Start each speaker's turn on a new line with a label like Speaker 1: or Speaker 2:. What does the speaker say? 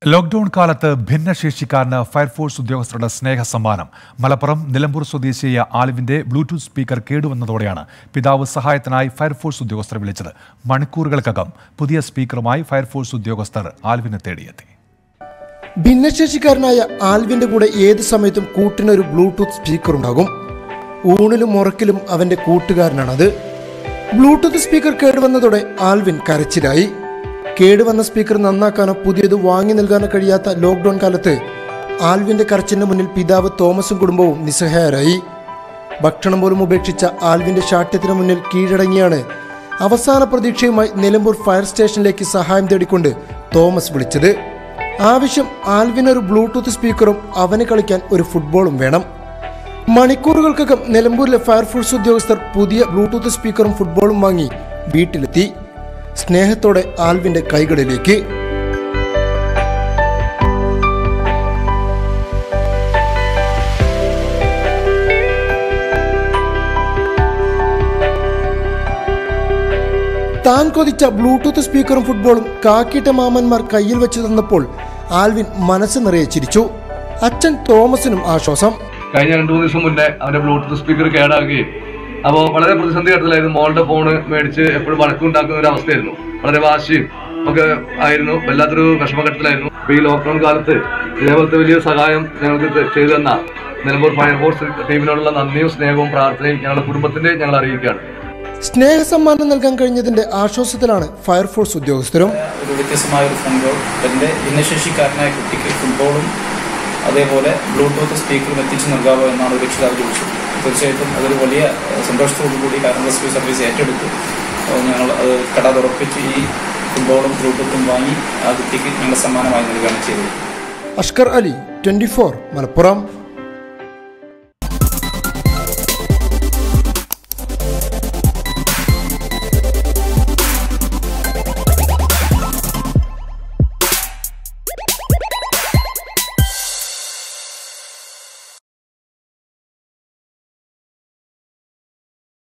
Speaker 1: lockdown കാലത്ത് ഭിന്നശേഷിക്കാരന് fire force ഉദ്യോഗസ്ഥരുടെ സ്നേഹ സമ്മാനം മലപ്പുറം നിലമ്പൂർ സ്വദേശിയായ ആലിവിന്റെ ബ്ലൂടൂത്ത് സ്പീക്കർ കേടുവന്നതോടെയാണ് പിതാവ് സഹായത്തിനായി ഫയർഫോഴ്സ് ഉദ്യോഗസ്ഥരെ വിളിച്ചത് മണിക്കൂറുകൾക്കകം പുതിയ സ്പീക്കറുമായി ഫയർഫോഴ്സ് ഉദ്യോഗസ്ഥർ ആൽവിനെ തേടിയെത്തി
Speaker 2: ഭിന്നശേഷിക്കാരനായ ആൽവിന്റെ കൂടെ ഏത് സമയത്തും കൂട്ടിനൊരു ബ്ലൂടൂത്ത് സ്പീക്കർ ഉണ്ടാകും ഊണിലും ഉറക്കിലും അവന്റെ കൂട്ടുകാരനാണത് ബ്ലൂടൂത്ത് സ്പീക്കർ കേടുവന്നതോടെ ആൽവിൻ കരച്ചിലായി കേടുവന്ന സ്പീക്കർ നന്നാക്കാനോ പുതിയത് വാങ്ങി നൽകാനോ കഴിയാത്ത ലോക്ക്ഡൌൺ കാലത്ത് ആൽവിന്റെ കരച്ചിലിന് മുന്നിൽ പിതാവ് തോമസും കുടുംബവും നിസ്സഹായരായി ഭക്ഷണം പോലും ഉപേക്ഷിച്ച ആൽവിന്റെ ശാഠ്യത്തിന് മുന്നിൽ കീഴടങ്ങിയാണ് അവസാന പ്രതീക്ഷയുമായി നിലമ്പൂർ ഫയർ സ്റ്റേഷനിലേക്ക് സഹായം തേടിക്കൊണ്ട് തോമസ് വിളിച്ചത് ആവശ്യം ആൽവിനൊരു ബ്ലൂടൂത്ത് സ്പീക്കറും അവന് കളിക്കാൻ ഒരു ഫുട്ബോളും വേണം മണിക്കൂറുകൾക്കകം നിലമ്പൂരിലെ ഫയർഫോഴ്സ് ഉദ്യോഗസ്ഥർ പുതിയ ബ്ലൂടൂത്ത് സ്പീക്കറും ഫുട്ബോളും വാങ്ങി വീട്ടിലെത്തി സ്നേഹത്തോടെ ആൽവിന്റെ കൈകളിലേക്ക് താൻ കൊതിച്ച ബ്ലൂടൂത്ത് സ്പീക്കറും ഫുട്ബോളും കാക്കിട്ട മാമന്മാർ കയ്യിൽ വെച്ച് തന്നപ്പോൾ ആൽവിൻ മനസ്സ് നിറയെ ചിരിച്ചു അച്ഛൻ തോമസിനും ആശ്വാസം
Speaker 3: കഴിഞ്ഞ രണ്ടു മൂന്ന് ദിവസം മുന്നേ അവന്റെ ബ്ലൂടൂത്ത് സ്പീക്കർ കേടാകുകയും അപ്പോൾ വളരെ പ്രതിസന്ധി ഘട്ടത്തിലായിരുന്നു മോളുടെ ഫോണ് മേടിച്ച് എപ്പോഴും വഴക്കുണ്ടാക്കുന്ന ഒരു അവസ്ഥയായിരുന്നു വളരെ വാശിയും ഒക്കെ ആയിരുന്നു വല്ലാത്തൊരു വിഷമഘട്ടത്തിലായിരുന്നു അപ്പോൾ ഈ ലോക്ക്ഡൌൺ കാലത്ത് ഇതേപോലത്തെ വലിയ സഹായം ഞങ്ങൾക്ക് ത- ചെയ്തു തന്ന നിലമ്പൂർ ഫയർഫോഴ്സ് ടീമിനോടുള്ള നന്ദിയും സ്നേഹവും പ്രാർത്ഥനയും ഞങ്ങളുടെ കുടുംബത്തിന്റെ ഞങ്ങൾ അറിയിക്കുകയാണ്
Speaker 2: സ്നേഹ സമ്മാനം നൽകാൻ കഴിഞ്ഞതിന്റെ ആശ്വാസത്തിലാണ് ഫയർഫോഴ്സ് ഉദ്യോഗസ്ഥരും
Speaker 4: ഒരു വ്യത്യസ്തമായ ഒരു ഫോൺ കോൾ എൻ്റെ ഭിന്നശേഷിക്കാരനായ കുട്ടിക്ക് ഫുട്ബോളും അതേപോലെ ബ്ലൂടൂത്ത് സ്പീക്കറും എത്തിച്ചു നൽകാമോ എന്നാണ് ഒരു രക്ഷിതാവ് ചോദിച്ചത് തീർച്ചയായിട്ടും അതൊരു വലിയ ഏഹ്, സന്തോഷത്തോടു കൂടി കാരണം റെസ്ക്യൂ സർവീസ് ഏറ്റെടുത്തു അപ്പോൾ ഞങ്ങൾ അത് കട തുറപ്പിച്ച് ഈ ഫുട്ബോളും ബ്ലൂടൂത്തും വാങ്ങി ആ കുട്ടിക്ക് ഞങ്ങൾ സമ്മാനമായി നൽകുകയാണ് ചെയ്തത്
Speaker 2: അഷ്കർ അലി ട്വന്റി മലപ്പുറം